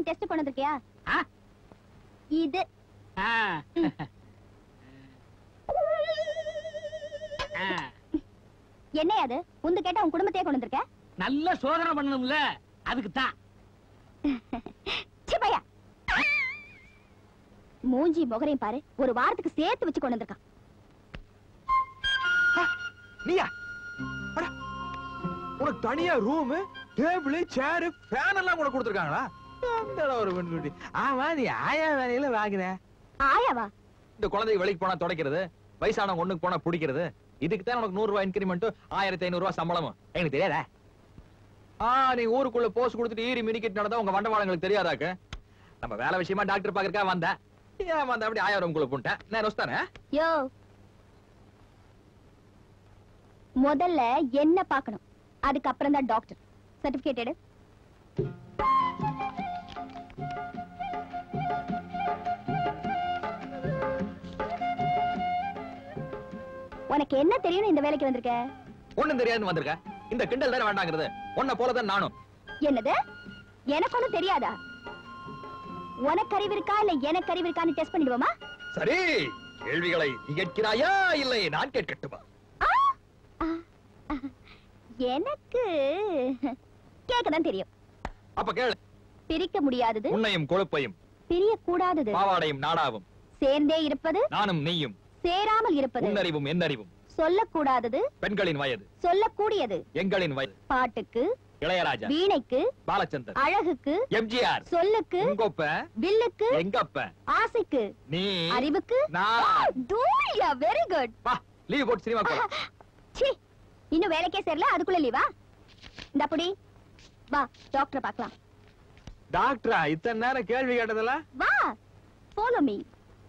Test கொண்டு வந்திருக்கியா ஆ? இது ஆ. ஆ. என்ன அது உந்து கேட்டா உன் குடும்பத்தையே கொண்டு வந்திருக்க நல்ல சோதனை பண்ணணும்ல அதுக்கு தான் சி பையா மூஞ்சி முகரையும் பாரு ஒரு வாரத்துக்கு சேர்த்து வச்சு கொண்டு வந்திருக்கான் நீயா அட, உனக்கு தனியா ரூம் டேபிள் சேர் ஃபேன் எல்லாம் கூட கொடுத்துருக்காங்களா எந்தடா ஒரு பெண்குட்டி ஆமா நீ ஆயா வேலையில வாங்குற ஆயாவா இந்த குழந்தைக்கு வெளிக்கு போனா துடைக்கிறது வயசானவங்க ஒண்ணுக்கு போனா பிடிக்கிறது இதுக்கு தான் உனக்கு நூறு ரூபாய் இன்கிரிமெண்ட் ஆயிரத்தி ஐநூறு ரூபாய் சம்பளமும் எனக்கு தெரியாதா ஆ நீ ஊருக்குள்ள போஸ்ட் கொடுத்துட்டு ஈரி மினிக்கிட்டு நடந்தா உங்க வண்டவாளங்களுக்கு தெரியாதாக்கு நம்ம வேலை விஷயமா டாக்டர் பாக்கறக்கா வந்தேன் ஏன் வந்த அப்படி ஆயிரம் ரூபாய் போட்டேன் நான் ரொஸ்தானே யோ முதல்ல என்ன பார்க்கணும் அதுக்கப்புறம் தான் டாக்டர் சர்டிபிகேட் எடு உனக்கு என்ன தெரியும் இந்த வேலைக்கு வந்திருக்க ஒண்ணும் தெரியாதுன்னு வந்திருக்க இந்த கிண்டல் தானே வேண்டாங்கிறது உன்னை போலதான் நானும் என்னது எனக்கு ஒண்ணும் தெரியாதா உனக்கு அறிவு இருக்கா இல்ல எனக்கு அறிவு இருக்கான்னு டெஸ்ட் பண்ணிடுவோமா சரி கேள்விகளை நீ கேட்கிறாயா இல்லை நான் கேட்கட்டுமா ஆ! ஆ, ஆ. எனக்கு கேட்கதான் தெரியும் அப்ப கேளு பிரிக்க முடியாதது உன்னையும் கொழுப்பையும் பிரியக்கூடாதது பாவாடையும் நாடாவும் சேர்ந்தே இருப்பது நானும் நீயும் சேராமல் இருப்பது உன்னறிவும் என்னறிவும் சொல்லக்கூடாதது பெண்களின் வயது சொல்லக்கூடியது எங்களின் வயது பாட்டுக்கு இளையராஜா வீணைக்கு பாலச்சந்தர் அழகுக்கு எம்ஜிஆர் சொல்லுக்கு உங்கொப்ப வில்லுக்கு எங்கப்ப ஆசைக்கு நீ அறிவுக்கு நான் தூயா வெரி குட் பா லீவ் போட்டு சினிமா போலாம் சி இன்னும் வேலைக்கே சேரல அதுக்குள்ள லீவா இந்த அப்படி வா டாக்டர் பார்க்கலாம் டாக்டரா இத்தனை நேரம் கேள்வி கேட்டதுல வா ஃபாலோ மீ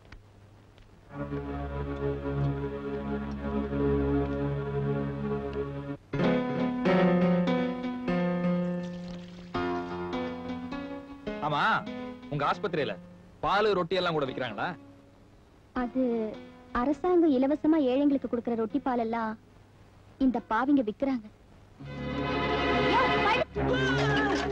ஆமா உங்க ஆஸ்பத்திரியில பால் ரொட்டி எல்லாம் கூட விக்கிறாங்களா அது அரசாங்கம் இலவசமா ஏழைங்களுக்கு கொடுக்கிற ரொட்டி பால் எல்லாம் இந்த பாவிங்க விக்கிறாங்க ஐயோ, பழு-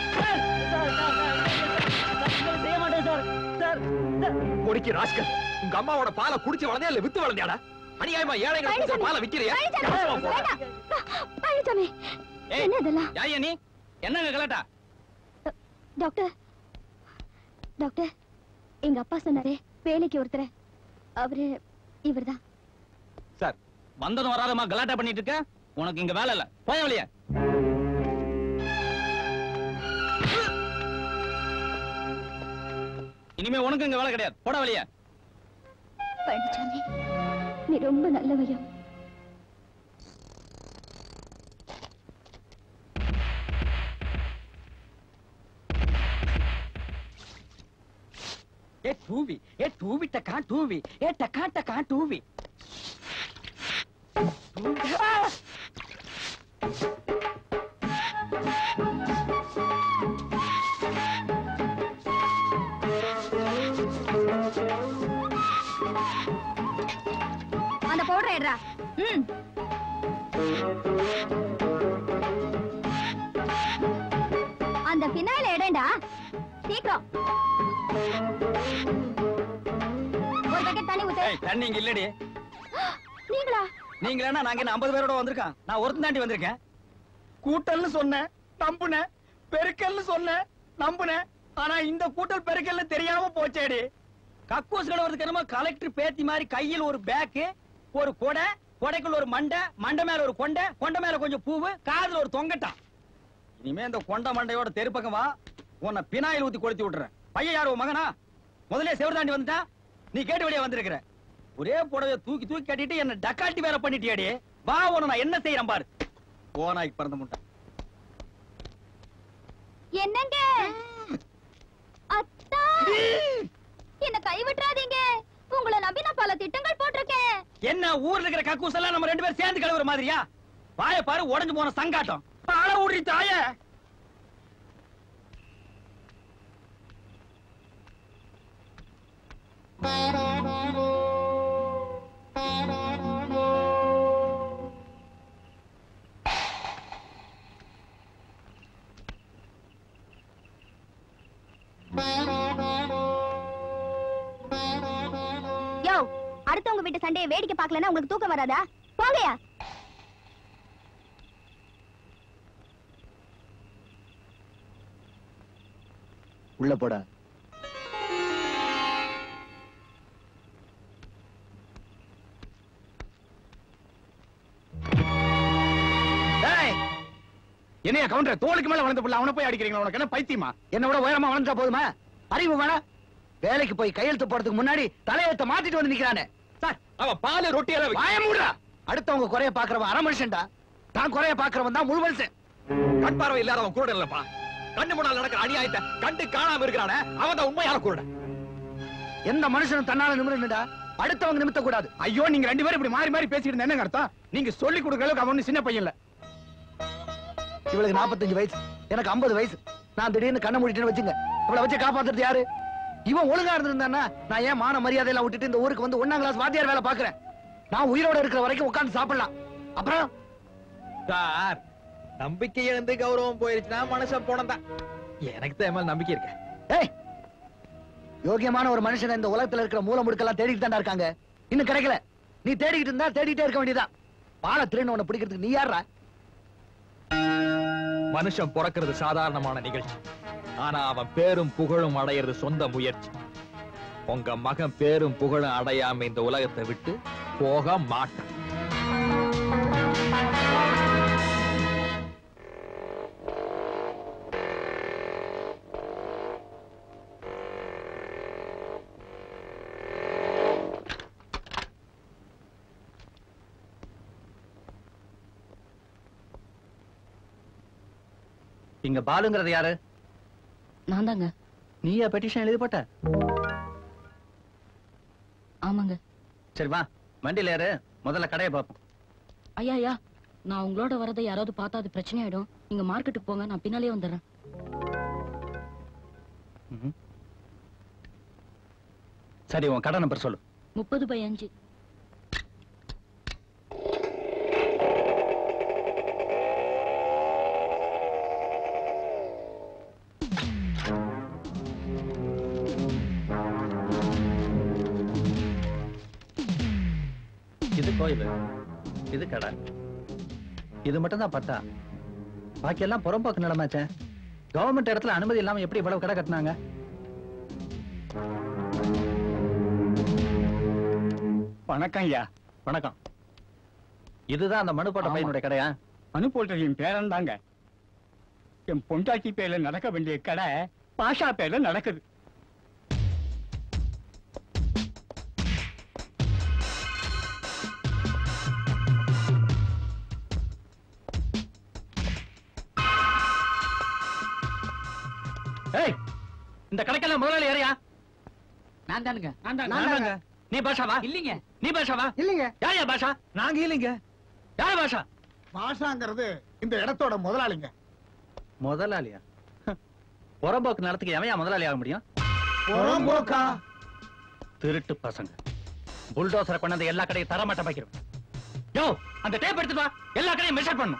செய்ய மாட்டேன் சார் சார் பொடிக்கு ராஸ்கல் உங்க அம்மாவோட பாலை குடிச்சு வளர்ந்தா இல்ல வித்து வளர்ந்தியாடா அநியாயமா ஏழைங்களுக்கு கொடுக்குற பாலை விக்கிறியா பழனிசாமி, வேண்டாம். பழனிசாமி, ஏய். என்ன இதெல்லாம் யாயா நீ என்னங்க கலாட்டா டாக்டர் டாக்டர் எங்க அப்பா சொன்னாரே வேலைக்கு ஒருத்தர் அவரு இவர்தான் சார் வந்ததும் வராதமா கலாட்டா பண்ணிட்டு இருக்க உனக்கு இங்க வேலை இல்ல போய வழிய இனிமே உனக்கு இங்க வேலை கிடையாது போட வழிய பழனிசாமி நீ ரொம்ப நல்லவையா ஏ டூவி ஏ டூவி டக்கா டூவி ஏ டக்கா டக்கா டூவி அந்த பவுடர் எடுறா ம் அந்த பினாயில எடுடா சீக்கிரம் ஒரு பக்கெட் தண்ணி ஊத்து ஏய் தண்ணி இங்க இல்லடி நீங்களா நீங்க என்ன நாங்க என்ன 50 பேரோட வந்திருக்கோம் நான் ஒருத்தன் தாண்டி வந்திருக்கேன் கூட்டல்னு சொன்னேன் நம்புனேன் பெருக்கல்னு சொன்னேன் நம்புனேன் ஆனா இந்த கூட்டல் பெருக்கல்னு தெரியாம போச்சேடி கக்கூஸ் கடவுறதுக்கு என்னமோ கலெக்டர் பேத்தி மாதிரி கையில் ஒரு பேக்கு ஒரு கொடை கொடைக்குள்ள ஒரு மண்டை மண்டை மேல ஒரு கொண்டை கொண்டை மேல கொஞ்சம் பூவு காதுல ஒரு தொங்கட்டான் இனிமே இந்த கொண்ட மண்டையோட தெருப்பக்கம் வா உன்னை பினாயில் ஊத்தி கொளுத்தி விட்டுறேன் பையன் யார் உன் மகனா முதல்ல செவர் தாண்டி வந்துட்டா நீ கேட்டு வெளியே வந்திருக்கிற ஒரே புடவைய தூக்கி தூக்கி கட்டிட்டு என்ன டக்காட்டி வேற பண்ணிட்டியாடி வா உன நான் என்ன செய்யறேன் பாரு ஓனாய்க்கு பிறந்த முட்டை என்னங்க அத்தா என்ன கைவிட்டுறாதீங்க உங்களை நம்பி நான் பல திட்டங்கள் போட்டிருக்கேன் என்ன ஊர்ல இருக்கிற கக்கூஸ் எல்லாம் நம்ம ரெண்டு பேரும் சேர்ந்து கழுவுற மாதிரியா வாய பாரு உடைஞ்சு போன சங்காட்டம் ஆள ஊடி தாய அடுத்தவங்க வீட்டு சண்டையை வேடிக்கை பார்க்கலன்னா உங்களுக்கு தூக்கம் வராதா போங்கயா உள்ள போடா என்னைய கவுண்டர் தோளுக்கு மேல வளர்ந்த புள்ள அவனை போய் அடிக்கிறீங்களா உனக்கு என்ன பைத்தியமா என்ன விட உயரமா வளர்ந்தா போதுமா அறிவு வேணா வேலைக்கு போய் கையெழுத்து போறதுக்கு முன்னாடி தலையெழுத்த மாத்திட்டு வந்து நிக்கிறானே சார் அவன் பால் ரொட்டி எல்லாம் வாய மூடுடா அடுத்தவங்க குறைய பாக்குறவன் அரை மனுஷன்டா தான் குறைய பாக்குறவன் தான் முழு மனுஷன் கண் பார்வை இல்லாதவன் கூட இல்லப்பா கண்ணு முன்னால நடக்கிற அநியாயத்தை கண்டு காணாம இருக்கிறானே அவன் தான் உண்மையான குருடன் எந்த மனுஷனும் தன்னால நிமிரணுடா அடுத்தவங்க நிமித்த கூடாது ஐயோ நீங்க ரெண்டு பேரும் இப்படி மாறி மாறி பேசிட்டு இருந்தா என்னங்க அர்த்தம் நீங்க சொல்லி கொடுக்குற அளவுக்கு அவன் ஒண்ணும் சின்ன பையன் இல்ல இவளுக்கு 45 வயசு எனக்கு 50 வயசு நான் திடீர்னு கண்ணை மூடிட்டேன்னு வச்சுங்க இவளை வச்சு காப்பாத்துறது யாரு இவன் ஒழுங்கா இருந்திருந்தானா நான் ஏன் மான மரியாதை எல்லாம் விட்டுட்டு இந்த ஊருக்கு வந்து ஒண்ணாம் கிளாஸ் வாத்தியார் வேலை பாக்குறேன் நான் உயிரோட இருக்கிற வரைக்கும் உட்கார்ந்து சாப்பிடலாம் அப்புறம் சார் நம்பிக்கை இழந்து கௌரவம் போயிருச்சுன்னா மனுஷன் போனதான் எனக்கு தான் என் மேல நம்பிக்கை இருக்கு ஏய் யோகியமான ஒரு மனுஷன் இந்த உலகத்துல இருக்கிற மூல முடுக்கெல்லாம் தேடிட்டு தான்டா இருக்காங்க இன்னும் கிடைக்கல நீ தேடிக்கிட்டு இருந்தா தேடிட்டே இருக்க வேண்டியதான் பாலை திருன்னு உன்னை பிடிக்கிறதுக்கு நீ யாரா மனுஷன் பிறக்கிறது சாதாரணமான நிகழ்ச்சி ஆனா அவன் பேரும் புகழும் அடையிறது சொந்த முயற்சி உங்க மகன் பேரும் புகழும் அடையாம இந்த உலகத்தை விட்டு போக மாட்டான் இங்க பாலுங்கிறது யாரு நான் தாங்க நீயா பெட்டிஷன் எழுதி போட்ட ஆமாங்க சரி வா வண்டியில ஏறு முதல்ல கடையை பார்ப்போம் ஐயா ஐயா நான் உங்களோட வரதை யாராவது பார்த்தா அது பிரச்சனை ஆயிடும் நீங்க மார்க்கெட்டுக்கு போங்க நான் பின்னாலே வந்துடுறேன் சரி உன் கடை நம்பர் சொல்லு முப்பது பை அஞ்சு இது கோயில் இது கடை இது மட்டும் தான் பத்தா பாக்கி எல்லாம் புறம்போக்கு நிலமாச்சே கவர்மெண்ட் இடத்துல அனுமதி இல்லாம எப்படி இவ்வளவு கடை கட்டினாங்க வணக்கம் ஐயா வணக்கம் இதுதான் அந்த மனு போட்ட ஆமா. பையனுடைய கடையா மனு போட்டது என் பேரன் தாங்க என் பொண்டாட்டி பேர்ல நடக்க வேண்டிய கடை பாஷா பேர்ல நடக்குது ஏய் இந்த கடைக்கெல்லாம் முதலாளி யாரையா நான் தானுங்க நான்தாங்க. நீ பாஷாவா இல்லீங்க நீ பாஷாவா இல்லைங்க யாரையா பாஷா நாங்க இல்லைங்க யார் பாஷா பாஷாங்கிறது இந்த இடத்தோட முதலாளிங்க முதலாளியா புறம்போக்கு நிலத்துக்கு எவையா முதலாளி ஆக முடியும் புறம்போக்கா திருட்டு பசங்க புல்டோசரை கொண்டு எல்லா கடையும் தரமாட்ட வைக்கிறோம் யோ அந்த டேப் எடுத்துட்டு வா எல்லா கடையும் மெஷர் பண்ணும்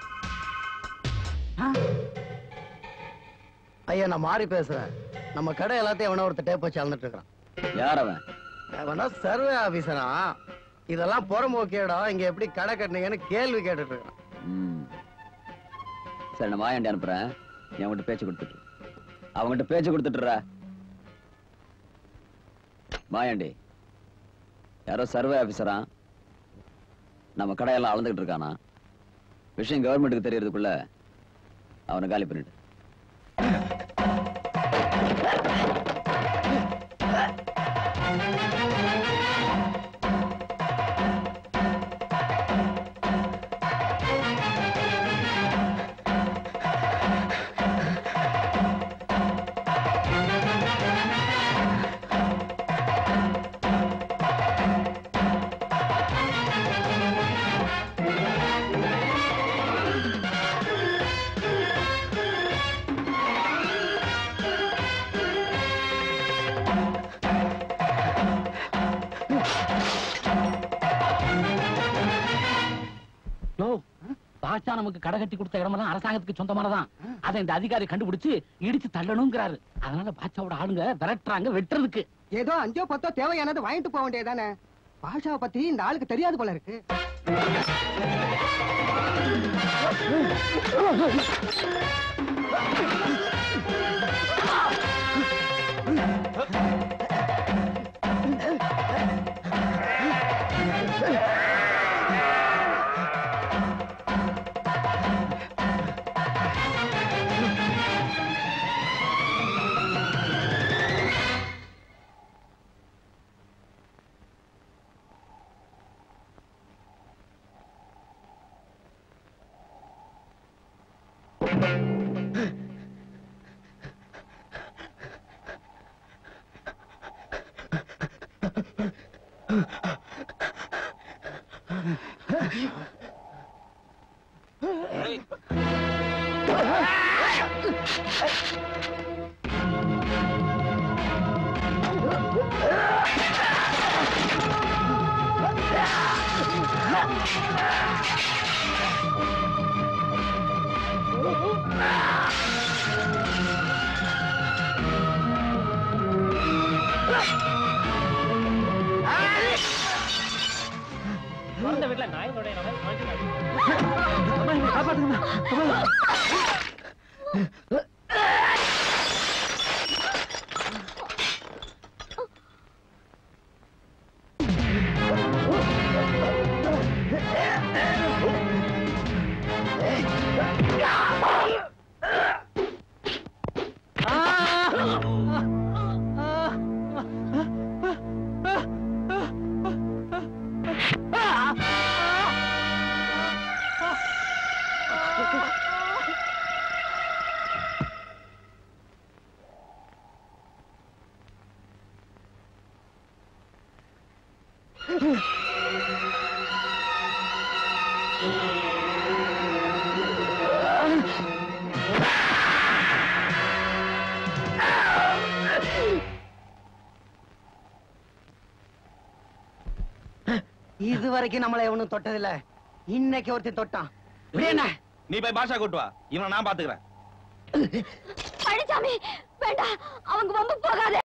ஐயா நான் மாறி பேசுறேன் நம்ம கடை எல்லாத்தையும் எவனோ ஒருத்தர் டேப் வச்சு அளந்துட்டு இருக்கான் யார் அவன் அவனா சர்வே ஆபீசரா இதெல்லாம் புறம்போக்கியடா இங்க எப்படி கடை கட்டினீங்கன்னு கேள்வி கேட்டுட்டு இருக்கான் ம். சரி நான் மாயாண்டி அனுப்புறேன் நீ அவங்ககிட்ட பேச்சு கொடுத்துட்டு அவங்ககிட்ட பேச்சு கொடுத்துட்டுறா மாயாண்டி யாரோ சர்வே ஆபீசரா நம்ம கடையெல்லாம் அளந்துகிட்டு இருக்கானா விஷயம் கவர்மெண்ட்டுக்கு தெரியறதுக்குள்ள அவனை காலி பண்ணிட்டு பாஷா நமக்கு கடை கட்டி கொடுத்த இடமெல்லாம் அரசாங்கத்துக்கு சொந்தமானதான் அதை இந்த அதிகாரி கண்டுபிடிச்சு இடிச்சு தள்ளணுங்கிறாரு அதனால பாட்சாவோட ஆளுங்க விரட்டுறாங்க வெட்டுறதுக்கு ஏதோ அஞ்சோ பத்தோ தேவையானது வாங்கிட்டு போக வேண்டியதானே பாஷாவை பத்தி இந்த ஆளுக்கு தெரியாது போல இருக்கு இது வரைக்கும் நம்மள எவனும் தொட்டதில்ல இன்னைக்கு ஒருத்தன் தொட்டான் இப்படி என்ன நீ போய் பாஷா கூட்டு வா இவனை நான் பாத்துக்கிறேன் பழனிசாமி வேண்டாம் அவங்க வம்பு போகாத